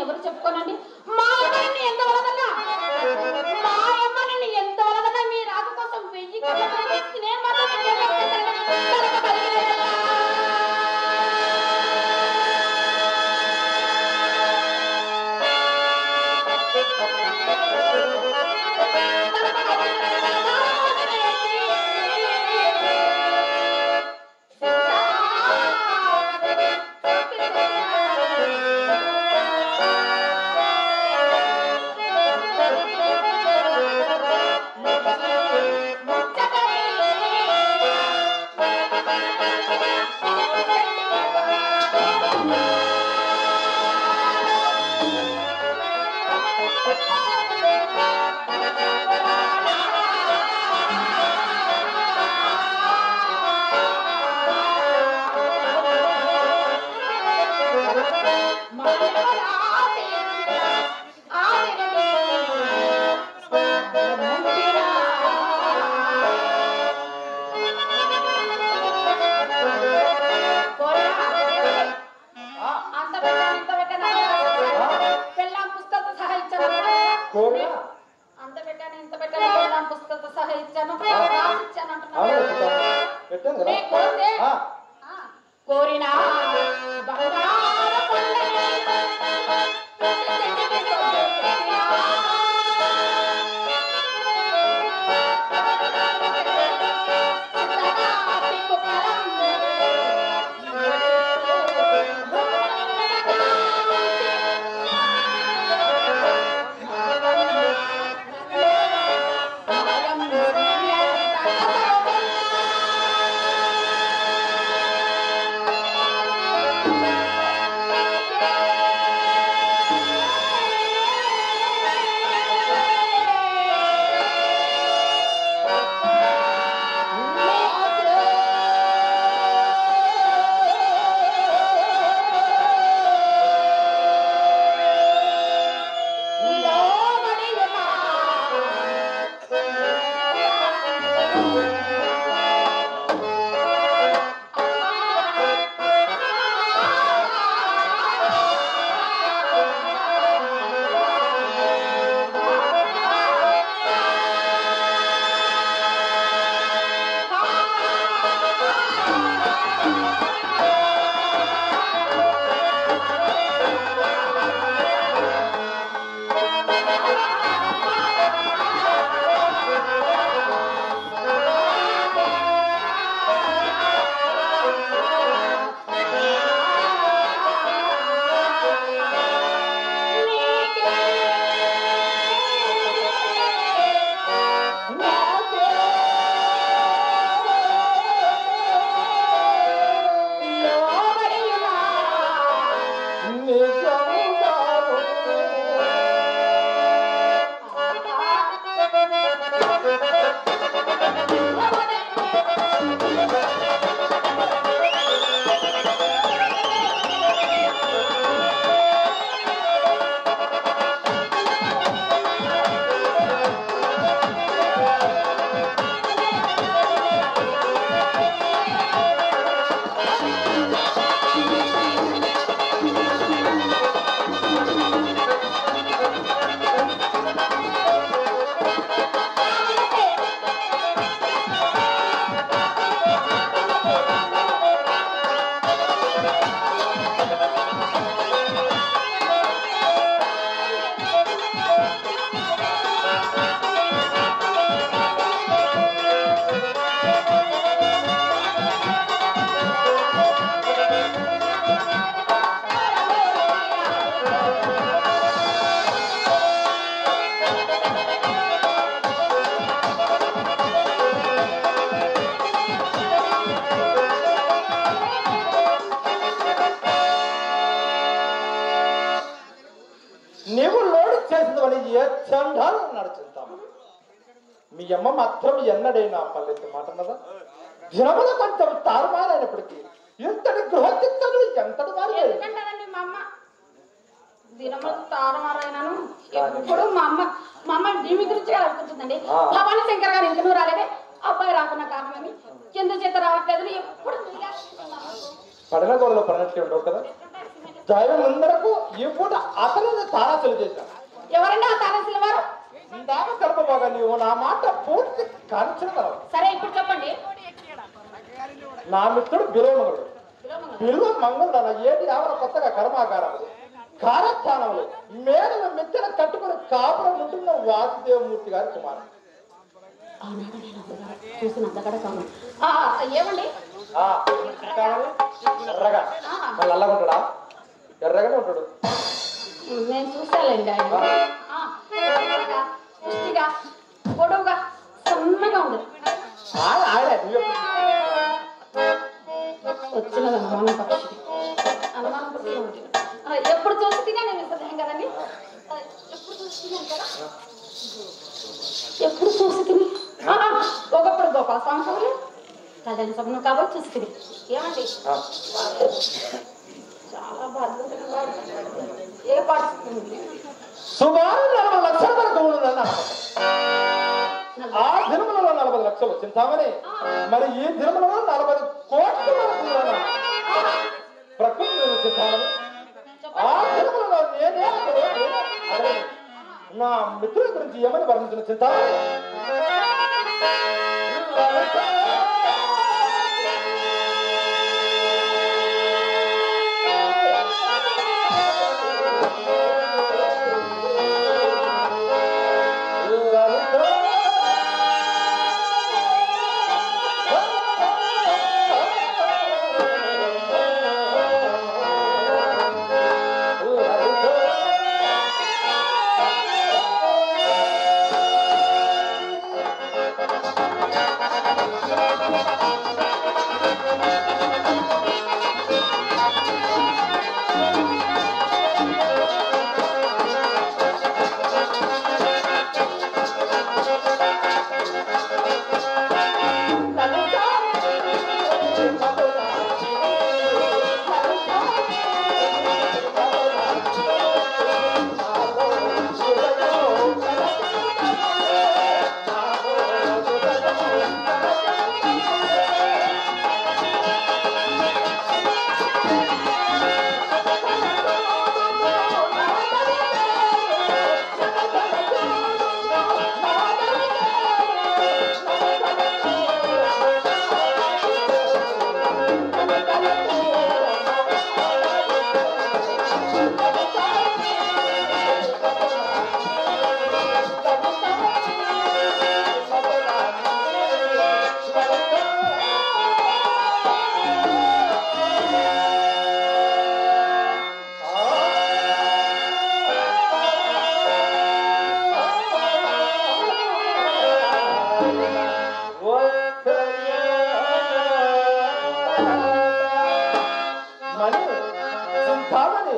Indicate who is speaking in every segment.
Speaker 1: ఎవరు చెప్పుకోనండి మా అమ్మ నిన్ను ఎంత వలదన్నా మా అమ్మ నిన్ను ఎంత వలదన్నా మీ రాక కోసం వెయ్యి కళ్ళ ప్రయత్నిస్తే నేను మాత్రం నిన్ను ఏం చేస్తానండి? కలక కలిగినట్లా. అంత పెట్టాను ఇంత పెట్టాను పెళ్ళాం పుస్తకం సహా ఇచ్చాను
Speaker 2: కోరిన
Speaker 1: అంత పెట్టాను ఇంత పెట్టాను పెళ్ళాం పుస్తకం సహా ఇచ్చాను రాసి ఇచ్చాను
Speaker 2: అవును
Speaker 1: అంటున్నాను
Speaker 2: పెట్టాను కదా
Speaker 1: నీ కోరితే
Speaker 2: ఆ,
Speaker 1: ఆ, కోరిన బంగారు కొండని
Speaker 2: నీవు లోడు చేసినవని ఏ చండాలు నడుచుంటాము మీ అమ్మ మాత్రం ఎన్నడైనా పల్లెత్తి మాట అన్నదా దినముల కొంచెం తారుమారైనప్పటికీ ఎంతటి గృహచిత్తలు ఎంతటి వారి
Speaker 1: ఎందుకంటారండి మా అమ్మ దినములు తారుమారైనాను ఎప్పుడు మా అమ్మ మా అమ్మ దీని గురించి అనుకుంటుందండి
Speaker 2: ఆ.
Speaker 1: భవానీ శంకర్ గారు ఎందుకు రాలేదే అబ్బాయి రాకున్న కారణమని ఎందుచేత రావట్లేదు ఎప్పుడు మీరే అనుకుంటున్నారు.
Speaker 2: పడిన గోడలో పడినట్లే ఉండవు కదా దైవం ముందరకు ఈ పూట అతనిని తారాసులు చేశాను
Speaker 1: ఎవరండి ఆ తారసిల వారు
Speaker 2: ఇందాక గర్భమోగా నీవు నా మాట పూర్తి కాల్చగలవు
Speaker 1: సరే ఇప్పుడు చెప్పండి
Speaker 2: నా మిత్రుడు బిలోమంగుడు
Speaker 1: విలోమంగళం.
Speaker 2: బిల్వ మంగళ ఏటి ఆవర కొత్తగా కర్మాగారములు కారస్థానములు మేడల మిత్తెన కట్టుకుని కాపురం ఉంటున్న వాసుదేవమూర్తి గారి కుమారుడు
Speaker 1: ఆనాడు నేను అందగడ చూసిన అందగడ కాను ఆ, ఏమండి
Speaker 2: ఆ, కావాలి? ఎర్రగా మళ్ళీ అల్లగుంటాడా ఎర్రగానే ఉంటాడు
Speaker 1: నేను చూసానండి ఆయన ఆ, ఎర్రగా, పుష్టిగా పొడవుగా సన్నగా ఉంది
Speaker 2: ఆయన ఆయన నువ్వు
Speaker 1: వచ్చినది అనుమానం పక్షి అనుమానం పక్షి ఉంది. ఆ, ఎప్పుడు చూసి తినా నేను ఇస్తాను కదండి ఆ, ఎప్పుడు చూసి తినాను కదా ఎప్పుడు చూసి తిని ఆ, ఒకప్పుడు గోపాల స్వామి కవులు కళ్యాణ సభను కాబట్టి చూసి తిని ఏమండి
Speaker 2: ఆ,
Speaker 1: చాలా బాగా ఏ పాట
Speaker 2: సుమారు నలభై లక్షల వరకు ఉన్నదని అనుకుంటా. ఆ దినములలో నలభై లక్షలు చింతామని మరి ఈ దినములలో నలభై కోట్ల వరకు ఉన్నదని అనుకుంటా. ప్రకృతి నేను చింతామని ఆ దినములలో నేనే అడగలేదు. నా మిత్రుల గురించి ఏమని వర్ణించిన చింతామని మణి చింతామణి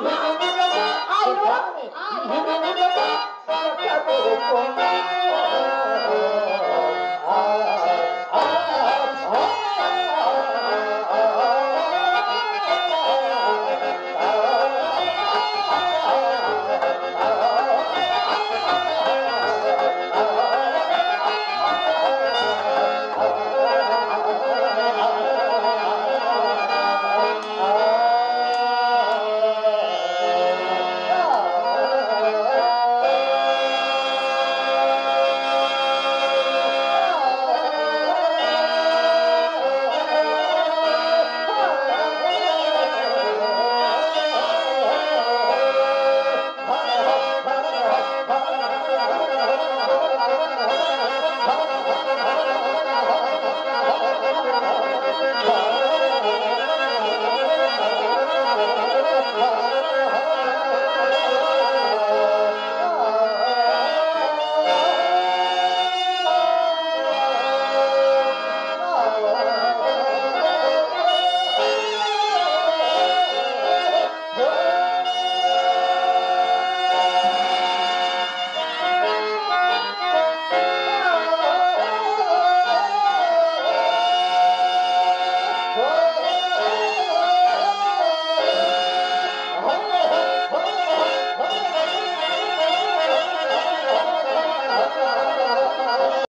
Speaker 1: ఆ, ఇదిగో. ఆ, ఇదిగో.